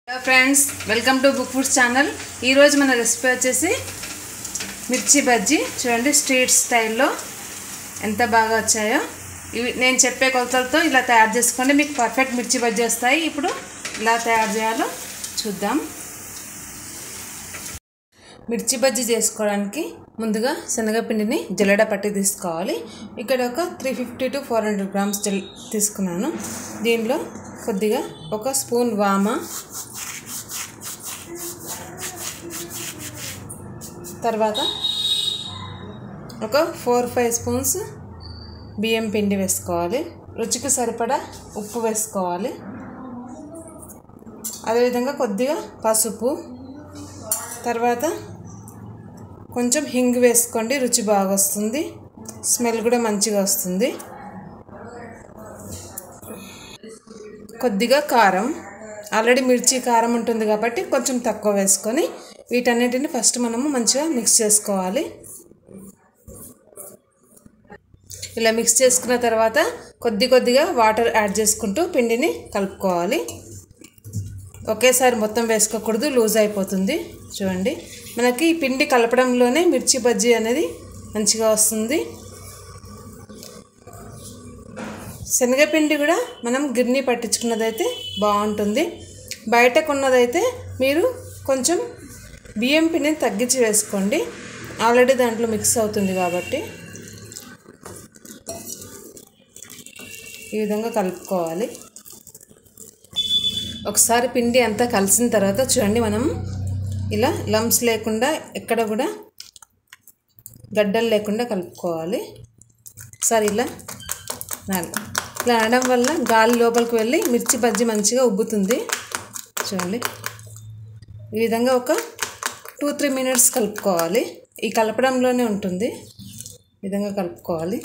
hello friends welcome to book foods channel ఈరోజు మన recipe వచ్చేసి మిర్చి బజ్జీ చూడండి స్ట్రీట్ స్టైల్లో ఎంత బాగా వచ్చాయో ఇవి నేను చెప్పే కొలతలతో ఇలా తయారు చేసుకోండి మీకు పర్ఫెక్ట్ మిర్చి బజ్జీ వస్తాయి ఇప్పుడు ఇలా తయారు చేయాలో చూద్దాం మిర్చి బజ్జీ చేసుకోవడానికి ముందుగా శనగపిండిని జల్లెడ పట్టి తీసుకోవాలి ఇక్కడ ఒక three fifty to four hundred grams జల్ తీసుకున్నాను దీనిలో కొద్దిగా ఒక స్పూన్ వామ తర్వాత ఒక ఫోర్ ఫైవ్ స్పూన్స్ బియ్యం పిండి వేసుకోవాలి రుచికి సరిపడా ఉప్పు వేసుకోవాలి అదేవిధంగా కొద్దిగా పసుపు తర్వాత కొంచెం హింగ్ వేసుకోండి రుచి బాగా వస్తుంది స్మెల్ కూడా మంచిగా వస్తుంది కొద్దిగా కారం ఆల్రెడీ మిర్చి కారం ఉంటుంది కాబట్టి కొంచెం తక్కువ వేసుకొని వీటన్నిటిని ఫస్ట్ మనము మంచిగా మిక్స్ చేసుకోవాలి ఇలా మిక్స్ చేసుకున్న తర్వాత కొద్ది కొద్దిగా వాటర్ యాడ్ చేసుకుంటూ పిండిని కలుపుకోవాలి ఒకేసారి మొత్తం వేసుకోకూడదు లూజ్ అయిపోతుంది చూడండి మనకి ఈ పిండి కలపడంలోనే మిర్చి బజ్జీ అనేది మంచిగా వస్తుంది శనగపిండి కూడా మనం గిర్నీ పట్టించుకున్నదైతే బాగుంటుంది బయట కొన్నదైతే మీరు కొంచెం బియ్యం పిండిని తగ్గించి వేసుకోండి ఆల్రెడీ దాంట్లో మిక్స్ అవుతుంది కాబట్టి ఈ విధంగా కలుపుకోవాలి ఒకసారి పిండి అంతా కలిసిన తర్వాత చూడండి మనం ఇలా లంప్స్ లేకుండా ఎక్కడ కూడా గడ్డలు లేకుండా కలుపుకోవాలి ఒకసారి ఇలా ఇలా అనడం వల్ల గాలి లోపలికి వెళ్ళి మిర్చి బజ్జీ మంచిగా ఉబ్బుతుంది చూడండి ఈ విధంగా ఒక టూ త్రీ మినిట్స్ కలుపుకోవాలి ఈ కలపడంలోనే ఉంటుంది ఈ విధంగా కలుపుకోవాలి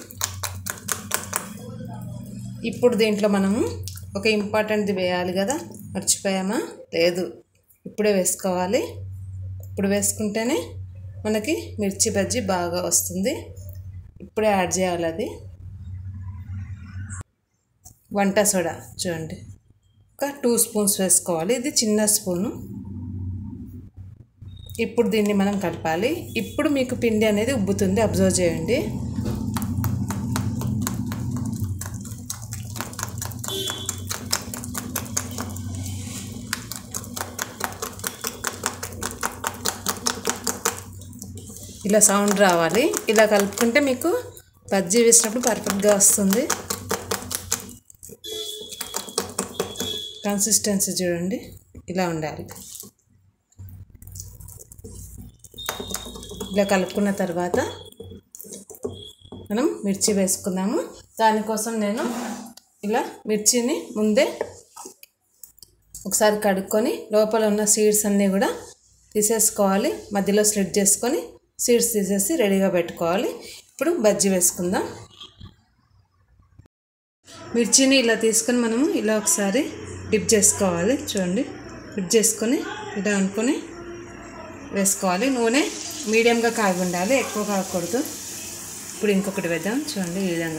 ఇప్పుడు దీంట్లో మనము ఒక ఇంపార్టెంట్ది వేయాలి కదా మర్చిపోయామా లేదు ఇప్పుడే వేసుకోవాలి ఇప్పుడు వేసుకుంటేనే మనకి మిర్చి బజ్జీ బాగా వస్తుంది ఇప్పుడే యాడ్ చేయాలి అది వంట సోడా చూడండి ఒక టూ స్పూన్స్ వేసుకోవాలి ఇది చిన్న స్పూను ఇప్పుడు దీన్ని మనం కలపాలి ఇప్పుడు మీకు పిండి అనేది ఉబ్బుతుంది అబ్జర్వ్ చేయండి ఇలా సౌండ్ రావాలి ఇలా కలుపుకుంటే మీకు బజ్జీ వేసినప్పుడు పర్ఫెక్ట్గా వస్తుంది కన్సిస్టెన్సీ చూడండి ఇలా ఉండాలి ఇలా కలుపుకున్న తర్వాత మనం మిర్చి వేసుకుందాము దానికోసం నేను ఇలా మిర్చిని ముందే ఒకసారి కడుక్కొని లోపల ఉన్న సీడ్స్ అన్నీ కూడా తీసేసుకోవాలి మధ్యలో స్లిట్ చేసుకొని సీడ్స్ తీసేసి రెడీగా పెట్టుకోవాలి ఇప్పుడు బజ్జీ వేసుకుందాం మిర్చిని ఇలా తీసుకొని మనము ఇలా ఒకసారి డిప్ చేసుకోవాలి చూడండి డిప్ చేసుకొని ఇలా అనుకొని వేసుకోవాలి నూనె మీడియంగా కాగి ఉండాలి ఎక్కువ కాకూడదు ఇప్పుడు ఇంకొకటి వేద్దాం చూడండి ఈ విధంగా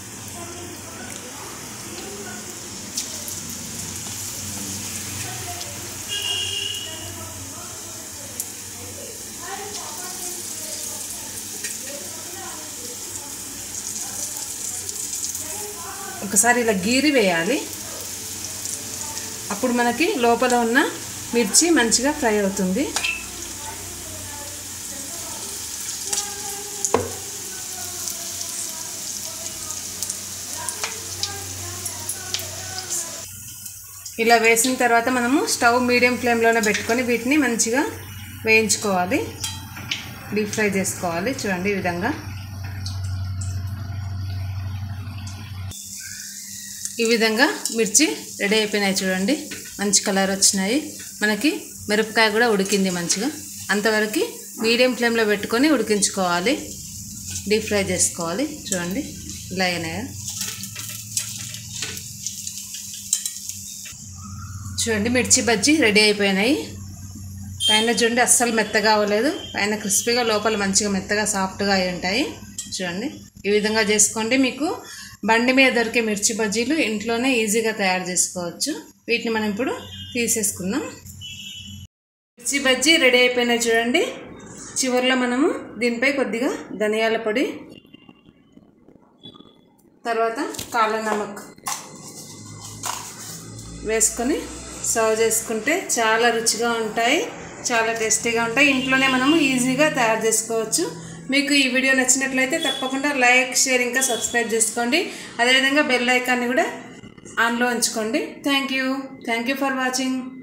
ఒకసారి ఇలా గీరి వేయాలి అప్పుడు మనకి లోపల ఉన్న మిర్చి మంచిగా ఫ్రై అవుతుంది ఇలా వేసిన తర్వాత మనము స్టవ్ మీడియం ఫ్లేమ్లోనే పెట్టుకొని వీటిని మంచిగా వేయించుకోవాలి డీప్ ఫ్రై చేసుకోవాలి చూడండి ఈ విధంగా ఈ విధంగా మిర్చి రెడీ అయిపోయినాయి చూడండి మంచి కలర్ వచ్చినాయి మనకి మిరపకాయ కూడా ఉడికింది మంచిగా అంతవరకు మీడియం ఫ్లేమ్లో పెట్టుకొని ఉడికించుకోవాలి డీప్ ఫ్రై చేసుకోవాలి చూడండి ఇలా అయినాయా చూడండి మిర్చి బజ్జీ రెడీ అయిపోయినాయి పైన చూడండి అస్సలు మెత్తగా అవ్వలేదు పైన క్రిస్పీగా లోపల మంచిగా మెత్తగా సాఫ్ట్గా అయి ఉంటాయి చూడండి ఈ విధంగా చేసుకోండి మీకు బండి మీద దొరికే మిర్చి బజ్జీలు ఇంట్లోనే ఈజీగా తయారు చేసుకోవచ్చు వీటిని మనం ఇప్పుడు తీసేసుకుందాం మిర్చి బజ్జీ రెడీ అయిపోయినాయి చూడండి చివరిలో మనము దీనిపై కొద్దిగా ధనియాల పొడి తర్వాత కాళ్ళ నమక్ వేసుకొని సర్వ్ చేసుకుంటే చాలా రుచిగా ఉంటాయి చాలా టేస్టీగా ఉంటాయి ఇంట్లోనే మనము ఈజీగా తయారు చేసుకోవచ్చు మీకు ఈ వీడియో నచ్చినట్లయితే తప్పకుండా లైక్ షేర్ ఇంకా సబ్స్క్రైబ్ చేసుకోండి అదేవిధంగా బెల్ ఐకాన్ని కూడా ఆన్లో ఉంచుకోండి thank you thank you for watching